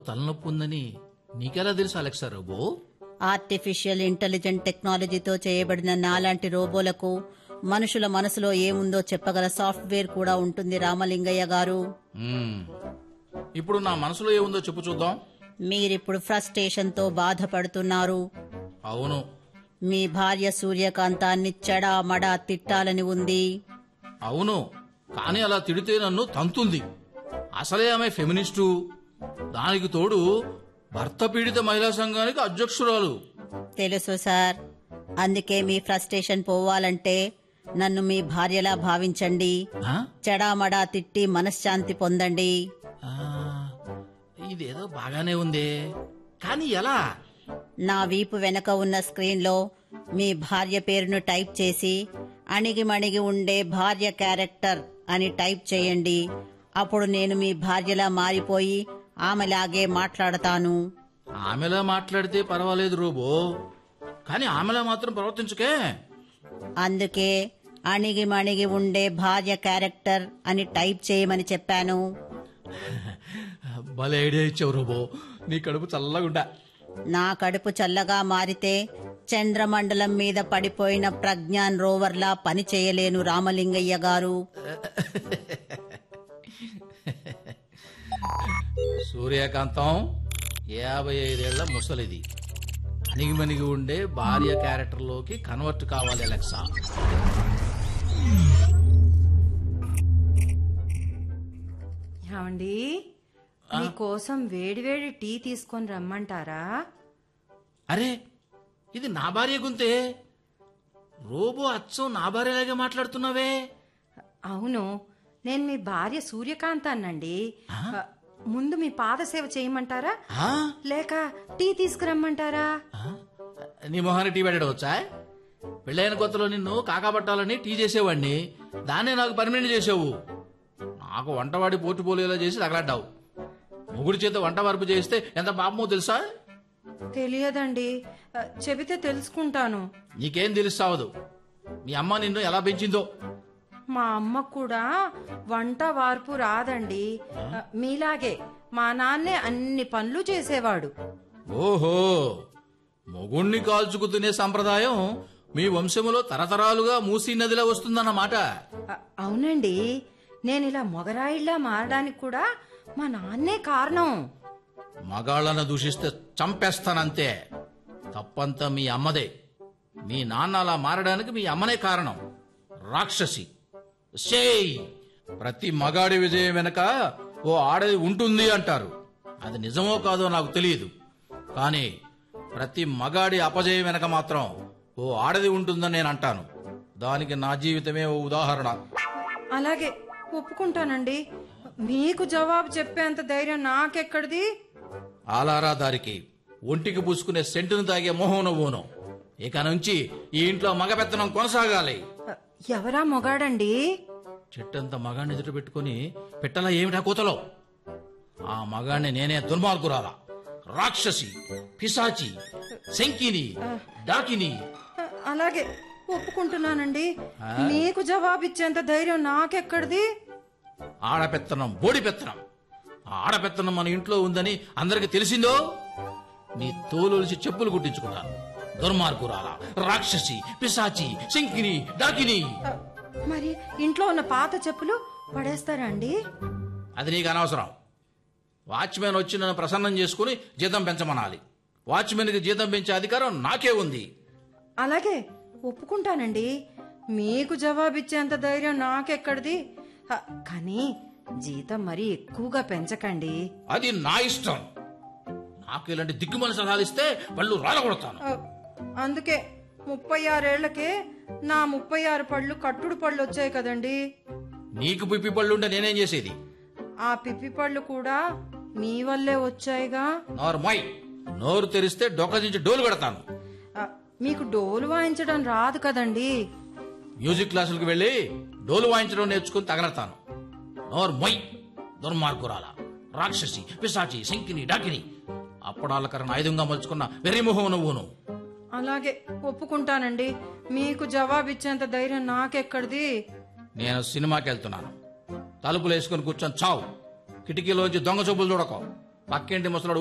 తలనొప్పి ఉందని నీకెలా తెలుసు అలెక్సా రోబో ఆర్టిఫిషియల్ ఇంటెలిజెంట్ టెక్నాలజీతో చేయబడిన నాలాంటి రోబోలకు మనుషుల మనసులో ఏముందో చెప్పగల సాఫ్ట్వేర్ కూడా ఉంటుంది రామలింగయ్య గారు మ్మ్. ఇప్పుడు నా మనసులో ఏముందో చెప్పు చూద్దాం మీరిప్పుడు ఫ్రస్ట్రేషన్తో బాధపడుతున్నారు అవును మీ భార్య సూర్యకాంతాన్ని చెడా మడా తిట్టాలని ఉంది అవును కానీ అలా తిడితే నన్ను తంతుంది అసలే ఆమె ఫెమినిస్టు దానికి తోడు భర్త పీడిత మహిళా సంఘానికి అధ్యక్షురాలు తెలుసు సార్ అందుకే మీ ఫ్రస్ట్రేషన్ పోవాలంటే నన్ను మీ భార్యలా భావించండి ఆ? చెడామడా తిట్టి మనశ్శాంతి పొందండి ఆ, ఇదేదో బాగానే ఉందే కానీ ఎలా నా వీపు వెనక ఉన్న స్క్రీన్లో మీ భార్య పేరును టైప్ చేసి అణిగి మణిగి ఉండే భార్య క్యారెక్టర్ అని టైప్ చేయండి అప్పుడు నేను మీ భార్యలా మారిపోయి ఆమెలాగే మాట్లాడతాను ఆమెలా మాట్లాడితే పర్వాలేదు రోబో కానీ ఆమెలా మాత్రం ప్రవర్తించుకే అందుకే అణిగి మణిగి ఉండే భార్య క్యారెక్టర్ అని టైప్ చేయమని చెప్పాను భలే ఐడియా ఇచ్చావు రోబో నీ కడుపు చల్లగుండా నా కడుపు చల్లగా మారితే చంద్రమండలం మీద పడిపోయిన ప్రజ్ఞాన్ రోవర్లా పని చేయలేను రామలింగయ్య గారు సూర్యకాంతం యాభై ఐదేళ్ల ముసలిది అణిగిమణిగి ఉండే భార్య క్యారెక్టర్లోకి కన్వర్ట్ కావాలి అలెక్సా ఏమండి మీకోసం వేడివేడి టీ తీసుకొని రమ్మంటారా అరే ఇది నా భార్య గుంతే రోబో అచ్చం నా భార్యలాగే మాట్లాడుతున్నావే అవును నేను మీ భార్య సూర్యకాంత్ అన్నండి ముందు మీ పాదసేవ చేయమంటారా ఆ? లేక టీ తీసుకురమ్మంటారా ఆ? నీ మొహాన్ని టీ పెట్టడం వచ్చా పెళ్ళైన కొత్తలో నిన్ను కాకాపట్టాలని టీ చేసేవాడిని దాన్నే నాకు పర్మనెంట్ చేసావు నాకు వంటవాడి పోటుపోలేలా చేసి తగలడ్డావు ముగుడి చేత వంట వరపు చేస్తే ఎంత పాపమో తెలుసా తెలియదండి ఆ, చెబితే తెలుసుకుంటాను నీకేం తెలుస్తావదు మీ అమ్మ నిన్ను ఎలా పెంచిందో మా అమ్మ కూడా వంట వార్పు రాదండి ఆ, మీలాగే మా నాన్నే అన్ని పనులు చేసేవాడు ఓహో మొగుణ్ణి కాల్చుకు తినే సంప్రదాయం మీ వంశములో తరతరాలుగా మూసీ నదిలో వస్తుందన్నమాట అ- అవునండి నేను ఇలా మొగరాయిల్లా మారడానికి కూడా మా నాన్నే కారణం మగాళ్ళను దూషిస్తే చంపేస్తానంతే తప్పంతా మీ అమ్మదే మీ నాన్న అలా మారడానికి మీ అమ్మనే కారణం రాక్షసి సేయ్ ప్రతి మగాడి విజయం వెనక ఓ ఆడది ఉంటుంది అంటారు అది నిజమో కాదో నాకు తెలియదు కానీ ప్రతి మగాడి అపజయం వెనక మాత్రం ఓ ఆడది ఉంటుందని నేను అంటాను దానికి నా జీవితమే ఓ ఉదాహరణ అలాగే ఒప్పుకుంటానండి మీకు జవాబు చెప్పేంత ధైర్యం నాకెక్కడిది ఆలారా దారికి ఒంటికి పూసుకునే సెంటును తాగే మొహం నువ్వును ఇక నుంచి ఈ ఇంట్లో మగపెత్తనం కొనసాగాలి అ, ఎవరా మొగాడండి చెట్టంత మగాన్ని ఎదుట పెట్టుకుని పెట్టలా ఏమిటా కూతలో ఆ మగాణ్ణి నేనే దుర్మార్గురాలా రాక్షసి పిశాచి శంకిని డాకిని అ, అలాగే ఒప్పుకుంటున్నానండి మీకు జవాబు ఇచ్చేంత ధైర్యం నాకెక్కడిది ఆడపెత్తనం బోడి పెత్తనం ఆ ఆడపెత్తనం మన ఇంట్లో ఉందని అందరికి తెలిసిందో నీ తోలులిసి చెప్పులు కుట్టించుకుంటాను దుర్మార్గురాలా రాక్షసి పిశాచి శంకిని డాకిని అ, మరి ఇంట్లో ఉన్న పాత చెప్పులు పడేస్తారా అండి అది నీకు అనవసరం వాచ్మెన్ వచ్చి నన్ను ప్రసన్నం చేసుకుని జీతం పెంచమనాలి వాచ్మెన్కి జీతం పెంచే అధికారం నాకే ఉంది అలాగే ఒప్పుకుంటానండి మీకు జవాబిచ్చేంత ధైర్యం నాకెక్కడిది హ, కానీ జీతం మరీ ఎక్కువగా పెంచకండి అది నా ఇష్టం నాకు ఇలాంటి దిక్కుమని సలహాలు ఇస్తే వాళ్ళు రాలగొడతాను అ, అందుకే ముప్పై ఆరేళ్లకే నా ముప్పై ఆరు పళ్ళు కట్టుడు పళ్ళు వచ్చాయి కదండి నీకు పిప్పి పళ్ళుంటే నేనేం చేసేది ఆ పిప్పి పళ్ళు కూడా మీ వల్లే వచ్చాయిగా నోరు మై నోరు తెరిస్తే డొక్కదించి డోలు పెడతాను అ, మీకు డోలు వాయించడం రాదు కదండి మ్యూజిక్ క్లాసులకు వెళ్ళి డోలు వాయించడం నేర్చుకుని తగలడతాను నోరు మొయ్ దుర్మార్గురాల రాక్షసి పిశాచి శంకిని డాకిని అప్పడాలకరణ ఆయుధంగా మలుచుకున్న వెర్రిమొహం నువ్వును అలాగే ఒప్పుకుంటానండి మీకు జవాబిచ్చేంత ధైర్యం నాకెక్కడిది నేను సినిమాకి వెళ్తున్నాను తలుపులు వేసుకుని కూర్చొని చావు కిటికీలోంచి దొంగ చూపులు చూడకో పక్కింటి ముసలోడు